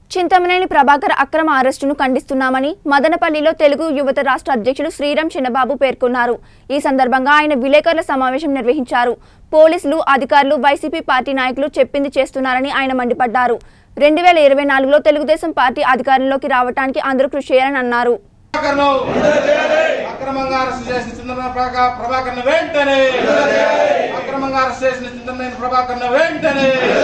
చింతమనేని ప్రభాకర్ అక్రమ అరెస్టును ఖండిస్తున్నామని మదనపల్లిలో తెలుగు యువత రాష్ట్ర అధ్యక్షుడు శ్రీరామ్ చిన్నబాబు పేర్కొన్నారు ఈ సందర్భంగా ఆయన విలేకరుల సమావేశం నిర్వహించారు పోలీసులు అధికారులు వైసీపీ పార్టీ నాయకులు చెప్పింది చేస్తున్నారని ఆయన మండిపడ్డారు రెండు వేల ఇరవై నాలుగులో తెలుగుదేశం పార్టీ అధికారంలోకి రావడానికి అందరూ కృషి చేయాలని అన్నారు ప్రభాకర్ను అక్రమంగా అరెస్ట్ చేసిన చంద్రబాబు ప్రభా- ప్రభాకర్ను వెంటనే అక్రమంగా అరెస్ట్ చేసిన చంద్రబాబు ప్రభాకర్ను వెంటనే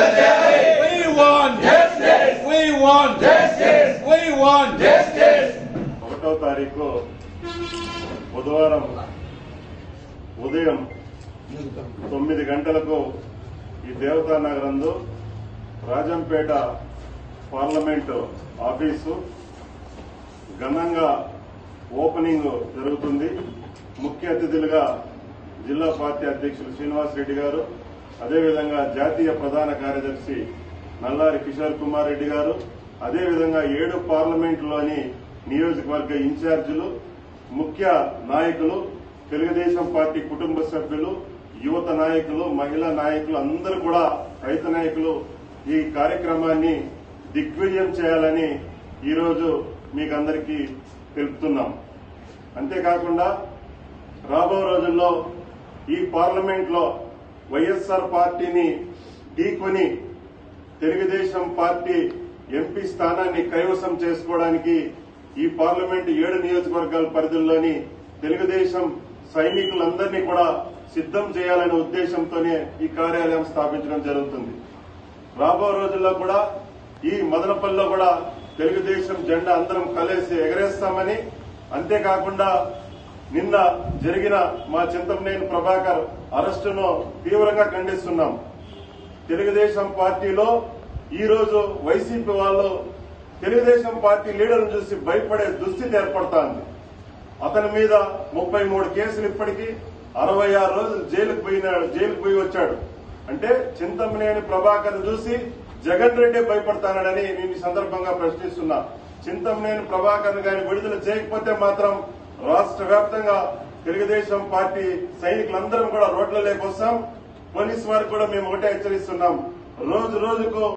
We want justice. We want justice. We want justice. ఒకటో తారీఖు బుధవారం ఉదయం తొమ్మిది గంటలకు ఈ దేవతా నగరంలో రాజంపేట పార్లమెంటు ఆఫీసు ఘనంగా ఓపెనింగ్ జరుగుతుంది ముఖ్య అతిథులుగా జిల్లా పార్టీ అధ్యక్షులు శ్రీనివాస్ రెడ్డి గారు అదేవిధంగా జాతీయ ప్రధాన కార్యదర్శి నల్లారి కిషోర్ కుమార్ రెడ్డి గారు అదేవిధంగా ఏడు పార్లమెంటులోని నియోజకవర్గ ఇన్ఛార్జీలు ముఖ్య నాయకులు తెలుగుదేశం పార్టీ కుటుంబ సభ్యులు యువత నాయకులు మహిళా నాయకులు అందరూ కూడా రైతు నాయకులు ఈ కార్యక్రమాన్ని దిగ్విజయం చేయాలని ఈరోజు మీకు అందరికీ తెలుపుతున్నాం అంతేకాకుండా రాబో రోజుల్లో ఈ పార్లమెంట్ లో వైఎస్ఆర్ పార్టీని ఢీకొని తెలుగుదేశం పార్టీ ఎంపీ స్థానాన్ని కైవసం చేసుకోవడానికి ఈ పార్లమెంట్ ఏడు నియోజకవర్గాల పరిధుల్లోని తెలుగుదేశం సైనికులందరినీ కూడా సిద్దం చేయాలనే ఉద్దేశంతోనే ఈ కార్యాలయం స్థాపించడం జరుగుతుంది రాబో రోజుల్లో కూడా ఈ మదనపల్లిలో కూడా తెలుగుదేశం జెండా అందరం కలిసి ఎగరేస్తామని అంతేకాకుండా నిన్న జరిగిన మా చింతమనేని ప్రభాకర్ అరెస్టును తీవ్రంగా ఖండిస్తున్నాం తెలుగుదేశం పార్టీలో ఈ రోజు వైసీపీ వాళ్ళు తెలుగుదేశం పార్టీ లీడర్ను చూసి భయపడే దుస్థితి ఏర్పడుతోంది అతని మీద ముప్పై మూడు కేసులు ఇప్పటికీ అరవై ఆరు రోజులు జైలుకు పోయినాడు జైలుకు పోయి వచ్చాడు అంటే చింతమనేని ప్రభాకర్ చూసి జగన్ రెడ్డి భయపడతానని నేను ఈ సందర్భంగా ప్రశ్నిస్తున్నా చింతమనేని ప్రభాకర్ గాని విడుదల చేయకపోతే మాత్రం రాష్ట్ర వ్యాప్తంగా తెలుగుదేశం పార్టీ సైనికులందరం కూడా రోడ్లలోకి వస్తాం పోలీసు వారికి కూడా మేము ఒకటే హెచ్చరిస్తున్నాం రోజు రోజుకు